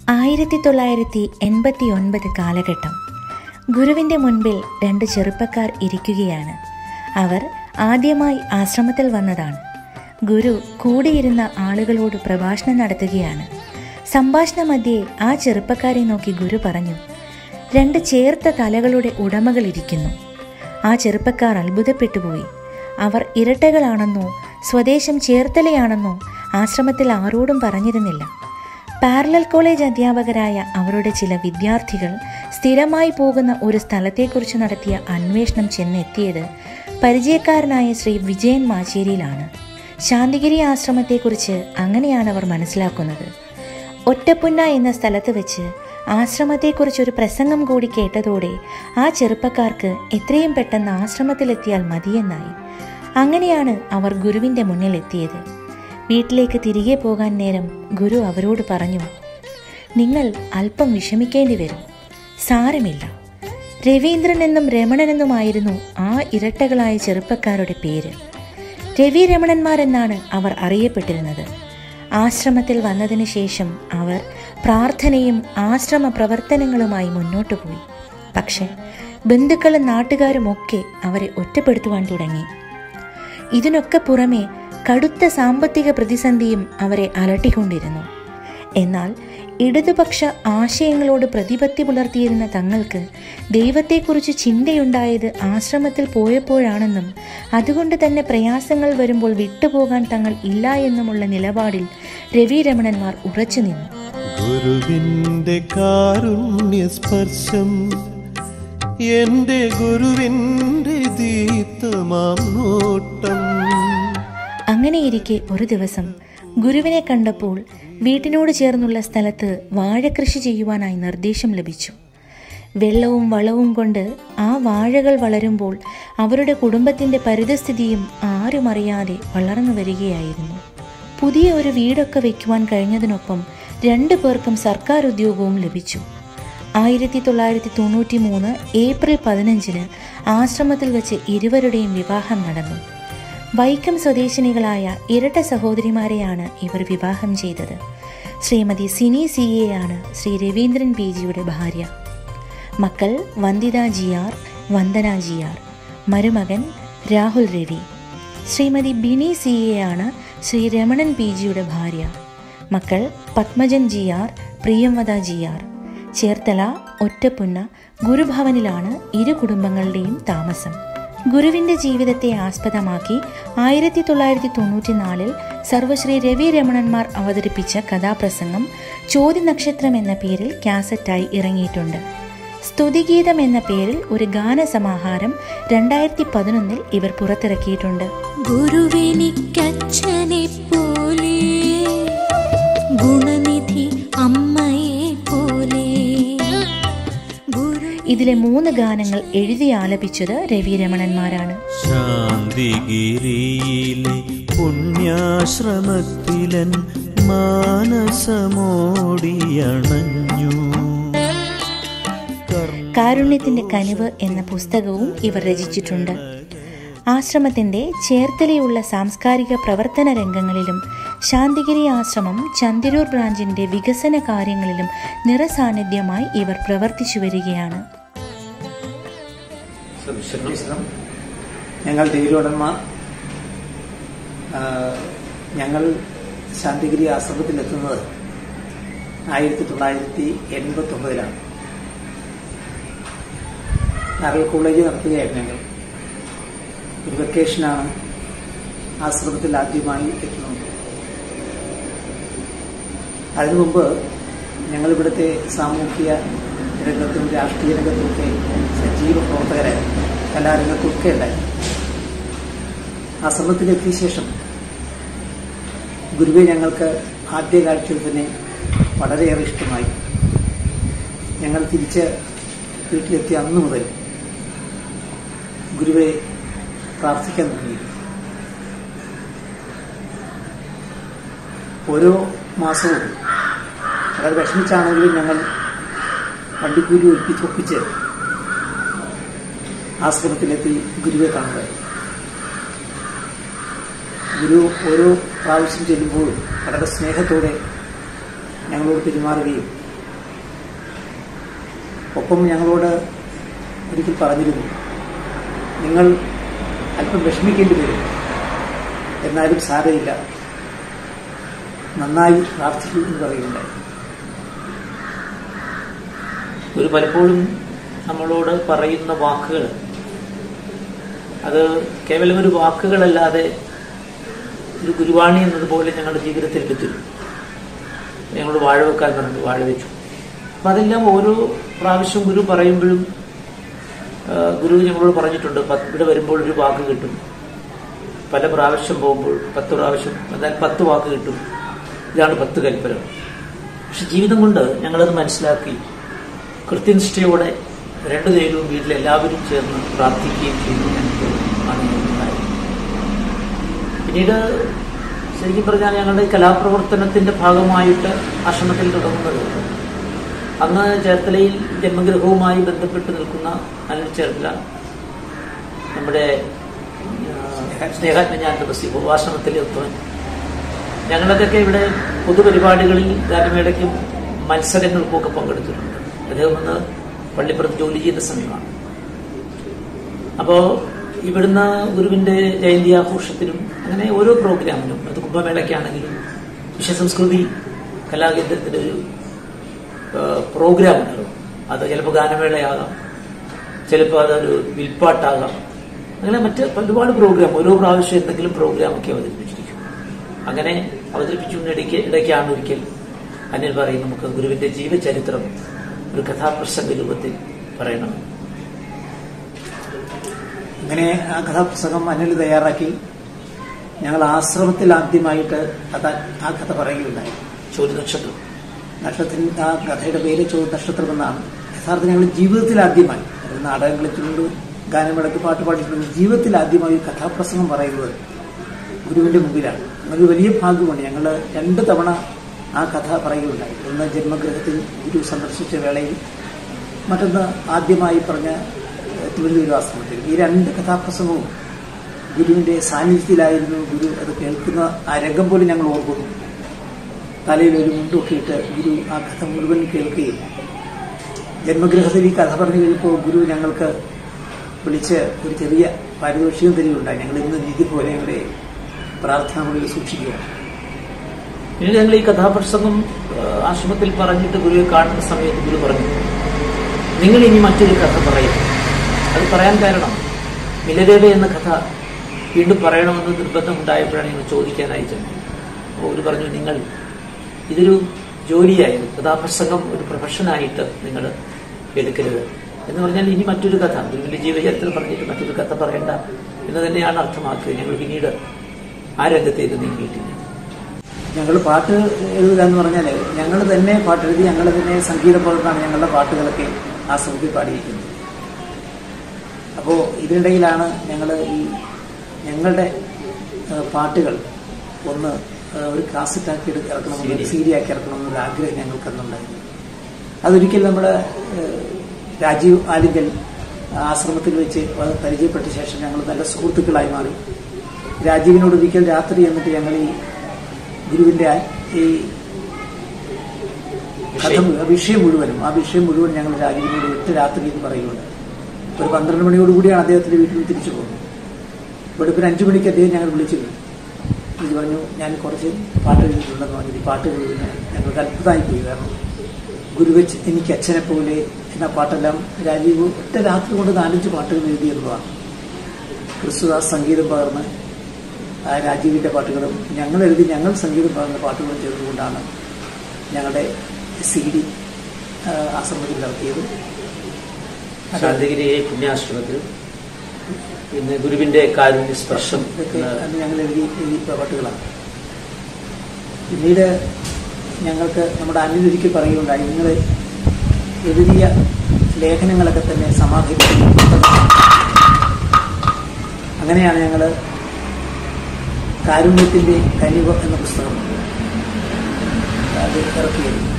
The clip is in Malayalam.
ആയിരത്തി തൊള്ളായിരത്തി എൺപത്തി ഒൻപത് കാലഘട്ടം ഗുരുവിൻ്റെ മുൻപിൽ രണ്ട് ചെറുപ്പക്കാർ ഇരിക്കുകയാണ് അവർ ആദ്യമായി ആശ്രമത്തിൽ വന്നതാണ് ഗുരു കൂടിയിരുന്ന ആളുകളോട് പ്രഭാഷണം നടത്തുകയാണ് സംഭാഷണ മധ്യേ ആ ചെറുപ്പക്കാരെ നോക്കി ഗുരു പറഞ്ഞു രണ്ട് ചേർത്ത തലകളുടെ ഉടമകൾ ഇരിക്കുന്നു ആ ചെറുപ്പക്കാർ അത്ഭുതപ്പെട്ടുപോയി അവർ ഇരട്ടകളാണെന്നോ സ്വദേശം ചേർത്തലയാണെന്നോ ആശ്രമത്തിൽ ആരോടും പറഞ്ഞിരുന്നില്ല പാരലൽ കോളേജ് അധ്യാപകരായ അവരുടെ ചില വിദ്യാർത്ഥികൾ സ്ഥിരമായി പോകുന്ന ഒരു സ്ഥലത്തെക്കുറിച്ച് നടത്തിയ അന്വേഷണം ചെന്നെത്തിയത് പരിചയക്കാരനായ ശ്രീ വിജയൻ മാച്ചേരിയിലാണ് ശാന്തിഗിരി ആശ്രമത്തെക്കുറിച്ച് അങ്ങനെയാണ് അവർ മനസ്സിലാക്കുന്നത് ഒറ്റപ്പുന്ന എന്ന സ്ഥലത്ത് വെച്ച് ആശ്രമത്തെക്കുറിച്ചൊരു പ്രസംഗം കൂടി കേട്ടതോടെ ആ ചെറുപ്പക്കാർക്ക് എത്രയും പെട്ടെന്ന് ആശ്രമത്തിലെത്തിയാൽ മതിയെന്നായി അങ്ങനെയാണ് അവർ ഗുരുവിൻ്റെ മുന്നിലെത്തിയത് വീട്ടിലേക്ക് തിരികെ പോകാൻ നേരം ഗുരു അവരോട് പറഞ്ഞു നിങ്ങൾ അല്പം വിഷമിക്കേണ്ടി വരും സാരമില്ല രവീന്ദ്രൻ എന്നും രമണനെന്നുമായിരുന്നു ആ ഇരട്ടകളായ ചെറുപ്പക്കാരുടെ പേര് രവി രമണന്മാരെന്നാണ് അവർ അറിയപ്പെട്ടിരുന്നത് ആശ്രമത്തിൽ വന്നതിന് ശേഷം അവർ പ്രാർത്ഥനയും ആശ്രമ പ്രവർത്തനങ്ങളുമായി മുന്നോട്ടു പോയി പക്ഷെ ബന്ധുക്കളും നാട്ടുകാരുമൊക്കെ അവരെ ഒറ്റപ്പെടുത്തുവാൻ തുടങ്ങി ഇതിനൊക്കെ പുറമെ കടുത്ത സാമ്പത്തിക പ്രതിസന്ധിയും അവരെ അലട്ടിക്കൊണ്ടിരുന്നു എന്നാൽ ഇടതുപക്ഷ ആശയങ്ങളോട് പ്രതിപത്തി പുലർത്തിയിരുന്ന തങ്ങൾക്ക് ദൈവത്തെക്കുറിച്ച് ചിന്തയുണ്ടായത് ആശ്രമത്തിൽ പോയപ്പോഴാണെന്നും അതുകൊണ്ട് തന്നെ പ്രയാസങ്ങൾ വരുമ്പോൾ വിട്ടുപോകാൻ തങ്ങൾ ഇല്ല എന്നുമുള്ള നിലപാടിൽ രവി രമണന്മാർ ഉറച്ചു നിന്നു ഗുരുവിന്റെ കാരുണ്യ സ്പർശം എന്റെ ഗുരുവിന്റെ ദീപ്തമാം നോട്ടം അങ്ങനെയിരിക്കെ ഒരു ദിവസം ഗുരുവിനെ കണ്ടപ്പോൾ വീട്ടിനോട് ചേർന്നുള്ള സ്ഥലത്ത് വാഴകൃഷി ചെയ്യുവാനായി നിർദ്ദേശം ലഭിച്ചു വെള്ളവും വളവും കൊണ്ട് ആ വാഴകൾ വളരുമ്പോൾ അവരുടെ കുടുംബത്തിൻ്റെ പരിതസ്ഥിതിയും ആരും അറിയാതെ വളർന്നു വരികയായിരുന്നു പുതിയ ഒരു വീടൊക്കെ വയ്ക്കുവാൻ കഴിഞ്ഞതിനൊപ്പം രണ്ടു പേർക്കും സർക്കാർ ഉദ്യോഗവും ലഭിച്ചു ആയിരത്തി തൊള്ളായിരത്തി തൊണ്ണൂറ്റി മൂന്ന് ഏപ്രിൽ പതിനഞ്ചിന് ആശ്രമത്തിൽ വെച്ച് ഇരുവരുടെയും വിവാഹം നടന്നു വൈക്കം സ്വദേശിനികളായ ഇരട്ട സഹോദരിമാരെയാണ് ഇവർ വിവാഹം ചെയ്തത് ശ്രീമതി സിനി സി എ ആണ് ശ്രീ രവീന്ദ്രൻ പി ജിയുടെ ഭാര്യ മക്കൾ Vandita G R Vandana G R മരുമകൻ രാഹുൽ രവി ശ്രീമതി ബിനി സി എ ആണ് ശ്രീ രമണൻ പി ജിയുടെ ഭാര്യ മക്കൾ Padmajan G R Priyamvada G R Cherthala Ottappunna ഗുരുഭവനിലാണ് ഇരു കുടുംബങ്ങളുടെയും താമസം ഗുരുവിന്റെ ജീവിതത്തെ ആസ്പദമാക്കി ആയിരത്തി തൊള്ളായിരത്തി തൊണ്ണൂറ്റിനാലിൽ സർവശ്രീ രവി രമണന്മാർ അവതരിപ്പിച്ച കഥാപ്രസംഗം ചോദ്യനക്ഷത്രം എന്ന പേരിൽ കാസറ്റായി ഇറങ്ങിയിട്ടുണ്ട് സ്തുതിഗീതം എന്ന പേരിൽ ഒരു ഗാനസമാഹാരം രണ്ടായിരത്തി പതിനൊന്നിൽ ഇവർ പുറത്തിറക്കിയിട്ടുണ്ട് ഗുരുവെനിക്കച്ഛനെ പോലെ ഗുണനിധി അമ്മയെ പോലെ ഗുരു ഇതിലെ മൂന്ന് ഗാനങ്ങൾ എഴുതി ആലപിച്ചത് രവി രമണന്മാരാണ് ശാന്തിഗിരിയിലെ പുണ്യാശ്രമത്തിലൻ മാനസമോടിയണഞ്ഞു കാരുണ്യത്തിന്റെ കനിവ് എന്ന പുസ്തകവും ഇവർ രചിച്ചിട്ടുണ്ട് ആശ്രമത്തിന്റെ ചേർത്തലയുള്ള സാംസ്കാരിക പ്രവർത്തന രംഗങ്ങളിലും ശാന്തിഗിരി ആശ്രമം ചന്തിരൂർ ബ്രാഞ്ചിന്റെ വികസന കാര്യങ്ങളിലും നിറസാന്നിധ്യമായി ഇവർ പ്രവർത്തിച്ചു വരികയാണ് വിശ്രം ഞങ്ങൾ ദേവിലോടന്മാർ ഞങ്ങൾ ശാന്തിഗിരി ആശ്രമത്തിലെത്തുന്നത് ആയിരത്തി തൊള്ളായിരത്തി എൺപത്തി ഒമ്പതിലാണ് നാരൽ കോളേജ് നടത്തുകയായിരുന്നു ഞങ്ങൾ ഒരു വെക്കേഷനാണ് ആശ്രമത്തിൽ ആദ്യമായി എത്തുന്നത് അതിനു മുമ്പ് ഞങ്ങൾ ഇവിടുത്തെ സാമൂഹിക രംഗത്തും രാഷ്ട്രീയ രംഗത്തുമൊക്കെ സജീവ പ്രവർത്തകരായിരുന്നു കലാരംഗത്തൊക്കെ ഉണ്ടായിരുന്നു ആശ്രമത്തിലെത്തിയ ശേഷം ഗുരുവെ ഞങ്ങൾക്ക് ആദ്യ കാഴ്ചയിൽ തന്നെ വളരെയേറെ ഇഷ്ടമായി ഞങ്ങൾ തിരിച്ച് വീട്ടിലെത്തിയ അന്ന് മുതൽ ഗുരുവെ പ്രാർത്ഥിക്കാൻ തുടങ്ങി ഓരോ മാസവും വളരെ വിഷമിച്ചാണെങ്കിലും ഞങ്ങൾ വണ്ടിക്കൂലി ഒപ്പിച്ച് ഒപ്പിച്ച് ആശ്രമത്തിലെത്തി ഗുരുവെ കാണുക ഗുരു ഓരോ പ്രാവശ്യം ചെല്ലുമ്പോഴും വളരെ സ്നേഹത്തോടെ ഞങ്ങളോട് പെരുമാറുകയും ഒപ്പം ഞങ്ങളോട് ഒരിക്കൽ പറഞ്ഞിരുന്നു നിങ്ങൾ അല്പം വിഷമിക്കേണ്ടി വരും എന്നാലും സാരമില്ല നന്നായി പ്രാർത്ഥിക്കൂ എന്ന് പറയുന്നുണ്ടായി ഒരു പലപ്പോഴും നമ്മളോട് പറയുന്ന വാക്കുകൾ അത് കേവലം ഒരു വാക്കുകളല്ലാതെ ഒരു ഗുരുവാണി എന്നതുപോലെ ഞങ്ങളുടെ ജീവിതത്തിൽ എടുത്തിരുന്നു ഞങ്ങളോട് വാഴ വെക്കാൻ പറഞ്ഞു വാഴ വെച്ചു അപ്പം അതെല്ലാം ഓരോ പ്രാവശ്യം ഗുരു പറയുമ്പോഴും ആ, ഗുരു ഞങ്ങളോട് പറഞ്ഞിട്ടുണ്ട് പത്ത് ഇവിടെ വരുമ്പോൾ ഒരു വാക്ക് കിട്ടും പല പ്രാവശ്യം പോകുമ്പോൾ പത്ത് പ്രാവശ്യം എന്നാൽ പത്ത് വാക്ക് കിട്ടും ഇതാണ് പത്ത് കൽപ്പന പക്ഷെ ജീവിതം കൊണ്ട് ഞങ്ങളത് മനസ്സിലാക്കി കൃത്യനിഷ്ഠയോടെ രണ്ടു നേരവും വീട്ടിലെല്ലാവരും ചേർന്ന് പ്രാർത്ഥിക്കുകയും ചെയ്തു ഞങ്ങൾക്ക് ആണ് ഉണ്ടായത് പിന്നീട് ശരിക്കും പറഞ്ഞാൽ ഞങ്ങളുടെ ഈ കലാപ്രവർത്തനത്തിന്റെ ഭാഗമായിട്ട് ആശ്രമത്തിൽ തുടങ്ങുന്നത് അന്ന് ചേർത്തലയിൽ ജന്മഗൃഹവുമായി ബന്ധപ്പെട്ട് നിൽക്കുന്ന അനിൽ ചേർത്തല നമ്മുടെ ആ, സ്നേഹാത്മജ്ഞാന ബസ് ഉപവാസനത്തിലെ ഉത്തമൻ ഞങ്ങളതൊക്കെ ഇവിടെ പൊതുപരിപാടികളിൽ ഗാനമേളയ്ക്കും മത്സരങ്ങൾക്കും ഒക്കെ പങ്കെടുത്തിട്ടുണ്ട് അദ്ദേഹം ഒന്ന് പള്ളിപ്പുറത്ത് ജോലി ചെയ്യുന്ന സമയമാണ് അപ്പോ ഇവിടുന്ന് ഗുരുവിന്റെ ജയന്തി ആഘോഷത്തിനും അങ്ങനെ ഓരോ പ്രോഗ്രാമിനും അത് കുംഭമേളയ്ക്കാണെങ്കിലും വിശ്വസംസ്കൃതി കലാകേന്ദ്രത്തിന്റെ ഒരു പ്രോഗ്രാം ഉണ്ടാകും അത് ചിലപ്പോൾ ഗാനമേളയാകാം ചിലപ്പോൾ അതൊരു വിൽപ്പാട്ടാകാം അങ്ങനെ മറ്റ് ഒരുപാട് പ്രോഗ്രാം ഓരോ പ്രാവശ്യം എന്തെങ്കിലും പ്രോഗ്രാമൊക്കെ അവതരിപ്പിച്ചിരിക്കും അങ്ങനെ അവതരിപ്പിച്ചുകൊണ്ടിടയ്ക്ക് ഇടയ്ക്കാണ് ഒരിക്കൽ അനിൽ പറയും നമുക്ക് ഗുരുവിന്റെ ജീവചരിത്രം ഒരു കഥാപ്രസംഗ രൂപത്തിൽ പറയണം അങ്ങനെ ആ കഥാപുസ്തകം അനിൽ തയ്യാറാക്കി ഞങ്ങൾ ആശ്രമത്തിൽ ആദ്യമായിട്ട് കഥ ആ കഥ പറയുകയുണ്ടായി ചോദ്യ നക്ഷത്രം നക്ഷത്രത്തിന് ആ കഥയുടെ പേര് ചോ നക്ഷത്രം എന്നാണ് യഥാർത്ഥം ഞങ്ങൾ ജീവിതത്തിൽ ആദ്യമായി ഒരു നാടകം കളിച്ചിട്ടുണ്ട് ഗാനമേളക്ക് പാട്ട് പാടിയിട്ടുണ്ട് ജീവിതത്തിൽ ആദ്യമായി ഒരു കഥാപ്രസംഗം പറയുന്നത് ഗുരുവിന്റെ മുമ്പിലാണ് ഒരു വലിയ ഭാഗ്യമാണ് ഞങ്ങൾ രണ്ട് തവണ ആ കഥ പറയുകയുണ്ടായി ഒന്ന് ജന്മഗൃഹത്തിൽ ഗുരു സന്ദർശിച്ച വേളയിൽ മറ്റൊന്ന് ആദ്യമായി പറഞ്ഞ ഏഹ്, തിരുവനന്തപുരം ആശ്രമത്തിൽ ഈ രണ്ട് കഥാപ്രസംഗവും ഗുരുവിന്റെ സാന്നിധ്യത്തിലായിരുന്നു ഗുരു അത് കേൾക്കുന്ന ആ രംഗം പോലും ഞങ്ങൾ ഓർക്കുന്നു തലയിൽ ഒരു മുണ്ടൊക്കെ ഇട്ട് ഗുരു ആ കഥ മുഴുവൻ കേൾക്കുകയും ജന്മഗൃഹത്തിൽ ഈ കഥ പറഞ്ഞു കഴിഞ്ഞപ്പോൾ ഗുരു ഞങ്ങൾക്ക് വിളിച്ച് ഒരു ചെറിയ പാരിതോഷികം തരികയുണ്ടായി ഞങ്ങൾ ഇന്ന് രീതി പോലെ ഞങ്ങളുടെ പ്രാർത്ഥന മുറിയിൽ സൂക്ഷിക്കുകയാണ് പിന്നീട് ഞങ്ങൾ ഈ കഥാപ്രസംഗം ആ, ആശ്രമത്തിൽ പറഞ്ഞിട്ട് ഗുരുവെ കാണുന്ന സമയത്ത് ഗുരു പറഞ്ഞു നിങ്ങൾ ഇനി മറ്റൊരു കഥ പറയും അത് പറയാൻ കാരണം മിലദേവ എന്ന കഥ വീണ്ടും പറയണമെന്ന് നിർബന്ധം ഉണ്ടായപ്പോഴാണ് ഞങ്ങൾ ചോദിക്കാനായി ചെന്നത് അപ്പോൾ ഗുരു പറഞ്ഞു നിങ്ങൾ ഇതൊരു ജോലിയായത് കഥാപ്രസംഗം ഒരു പ്രൊഫഷനായിട്ട് നിങ്ങൾ എടുക്കരുത് എന്ന് പറഞ്ഞാൽ ഇനി മറ്റൊരു കഥ ഗുരുവിന്റെ ജീവചരിത്രം പറഞ്ഞിട്ട് മറ്റൊരു കഥ പറയണ്ട എന്ന് തന്നെയാണ് അർത്ഥമാക്കുക ഞങ്ങൾ പിന്നീട് ആ രംഗത്തേക്ക് നീങ്ങിയിട്ടില്ല ഞങ്ങൾ പാട്ട് എഴുതുക എന്ന് പറഞ്ഞാൽ ഞങ്ങൾ തന്നെ പാട്ട് എഴുതി ഞങ്ങൾ തന്നെ സംഗീത പകർന്നാണ് ഞങ്ങളുടെ പാട്ടുകളൊക്കെ ആസ്വദിച്ച് പാടിയിരിക്കുന്നത് അപ്പോൾ ഇതിനിടയിലാണ് ഞങ്ങൾ ഈ ഞങ്ങളുടെ ആ, പാട്ടുകൾ ഒന്ന് ആ, ഒരു കാസറ്റാക്കി എടുക്ക ഇറക്കണമെന്ന് സി ഡി ആക്കി ഇറക്കണമെന്നൊരു ആഗ്രഹം ഞങ്ങൾക്കന്നുണ്ടായിരുന്നു അതൊരിക്കൽ നമ്മുടെ ആ, രാജീവ് ആലിങ്കൽ ആശ്രമത്തിൽ വെച്ച് അത് പരിചയപ്പെട്ട ശേഷം ഞങ്ങൾ നല്ല സുഹൃത്തുക്കളായി മാറി രാജീവിനോട് ഒരിക്കൽ രാത്രി എന്നിട്ട് ഞങ്ങൾ ഈ ഗുരുവിന്റെ ആ- ഈ കഥ മുഴുവൻ- ആ വിഷയം മുഴുവനും ആ വിഷയം മുഴുവൻ ഞങ്ങൾ രാജീവിനോട് ഒറ്റ രാത്രി എന്ന് പറയുന്നുണ്ട് ഒരു പന്ത്രണ്ട് മണിയോടുകൂടിയാണ് അദ്ദേഹത്തിന്റെ വീട്ടിൽ നിന്ന് തിരിച്ചു പോകുന്നത് വെളുപ്പിന് അഞ്ചു മണിക്ക് അദ്ദേഹം ഞങ്ങൾ വിളിച്ചിരുന്നു ഇത് പറഞ്ഞു ഞാൻ കുറച്ച് പാട്ട് എഴുതിയിട്ടുണ്ടെന്ന് പറഞ്ഞു ഈ പാട്ട് എഴുതുന്ന ഞങ്ങൾക്ക് അത്ഭുതമായി പോയി കാരണം ഗുരുവച്ച് എനിക്ക് അച്ഛനെ പോലെ എന്ന പാട്ടെല്ലാം രാജീവ് ഒറ്റ രാത്രി കൊണ്ട് നാലഞ്ച് പാട്ടുകൾ എഴുതിയെന്നതാണ് ക്രിസ്തുദാസ് സംഗീതം പകർന്ന് ആ രാജീവിന്റെ പാട്ടുകളും ഞങ്ങൾ എഴുതി ഞങ്ങൾ സംഗീതം പകർന്ന പാട്ടുകളും ചേർന്നുകൊണ്ടാണ് ഞങ്ങളുടെ സി ഡി ആശ്രമത്തിൽ നടത്തിയത് അത് ശാന്തിഗിരി പുണ്യാശ്രമത്തിൽ പിന്നെ ഗുരുവിന്റെ കാരുണ്യ സ്പർശം ഇതൊക്കെ എന്ന അത് ഞങ്ങൾ എഴുതി എഴുതി പാട്ടുകളാണ് പിന്നീട് ഞങ്ങൾക്ക് നമ്മുടെ അനിൽ ഒരിക്കൽ പറയുകയുണ്ടായി നിങ്ങൾ എഴുതിയ ലേഖനങ്ങളൊക്കെ തന്നെ സമാഹരിക്കുന്ന പുസ്തകം അങ്ങനെയാണ് ഞങ്ങൾ കാരുണ്യത്തിന്റെ കനിവ് എന്ന പുസ്തകം അത് ഇറക്കിയത്